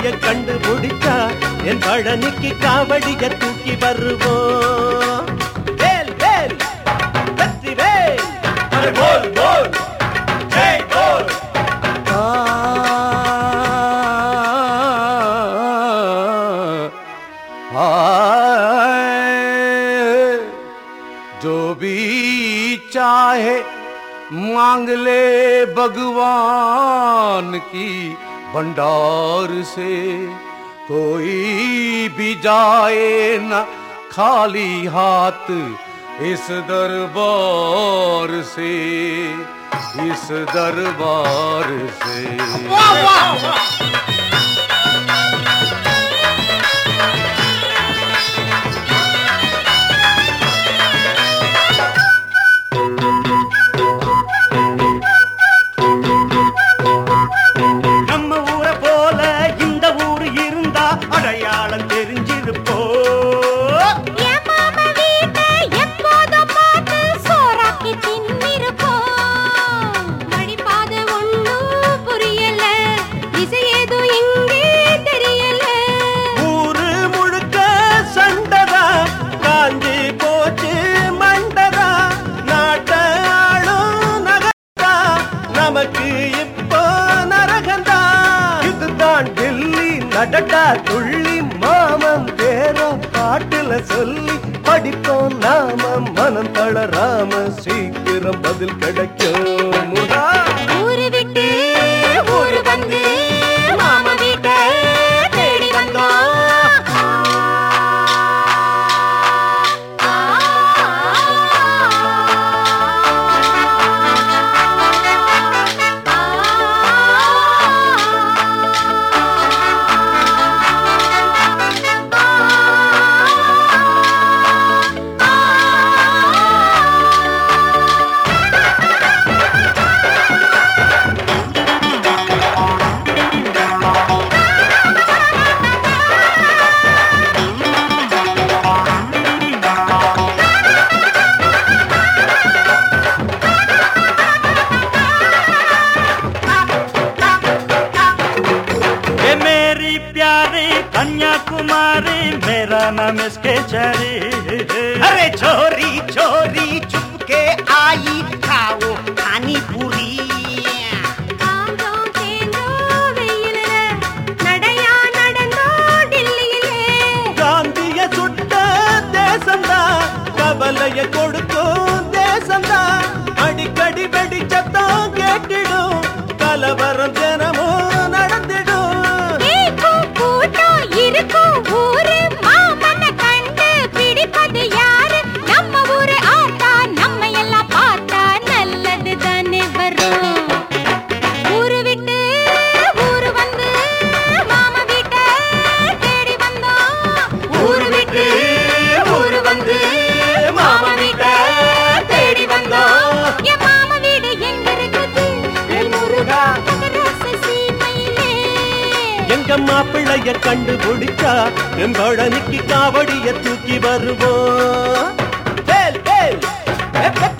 மாப்பிளைய கண்டுபிடிச்சா என் பழனிக்கு காவடிய தூக்கி வருவோம் வேல் வேல் வெற்றி வேல் अरे बोल बोल जय बोल आए, जो भी चाहे मांग ले भगवान की भंडार से कोई भी जाए न खाली हाथ इस दरबार से इस दरबार से நம்ம ஊரை போல இந்த ஊரு இருந்தா அடையாளம் தெரிஞ்சிருப்போ என் மாமா வீட்டை எப்போதும் பார்த்து சோறாக்கி தின்னிருப்போம். வழிபாத ஒண்ணும் புரியல. திசை ஏதும் எங்கே தெரியல. ஊரு முழுக்க சண்டதா காஞ்சி போச்சு மண்டதா நாட்ட ஆளும் நகர்தா நமக்கு இப்போ நரகந்தா இதுதான் டெல்லி நடட்டா துள்ளி மாமன் பேரும் பாட்டுல சொல்லி படிப்போம் நாம மனம் தளராம சீக்கிரம் பதில் கிடைக்கும் முதா ஊரு விட்டு ஊரு வந்து மாமா வீட்டை தேடி வந்தோம். ये मेरी प्यारी कन्याकुमारी मेरा नाम इसके चरी अरे छोरी छोरी चुपके आई खाओ खानी पूरी காந்தோம் தேந்தோம் வெயிலில, நடையா நடந்தோம் டில்லியிலே. காந்திய சுட்ட தேசந்தா கவலைய கொடுக்கும் தேசந்தா அடிக்கடி வெடிச்சத்தம் கேட்டிடும் கலவரம் தினமும் நடந்திடும் ஏக்கும் கூட்டம் இருக்கும் ஊரு, மாமனை கண்டு பிடிப்பது யாரு? நம்ம ஊரு ஆத்தா, நம்ம எல்லாம் பார்த்தா நல்லது தானே வரும். ஊரு விட்டு ஊரு வந்து மாமா வீட்டை தேடி வந்தோம். ஊரு விட்டு ஊரு வந்து மாமா வீட்டை தேடி வந்தோம். என் மாமா வீடு எங்க இருக்குது? வேல்முருகா. மகராச சீமையிலே. எங்க மாப்பிள்ளைய கண்டுபிடிச்சா என் பழனிக்கு காவடிய தூக்கி வருவோம் வேல் வேல்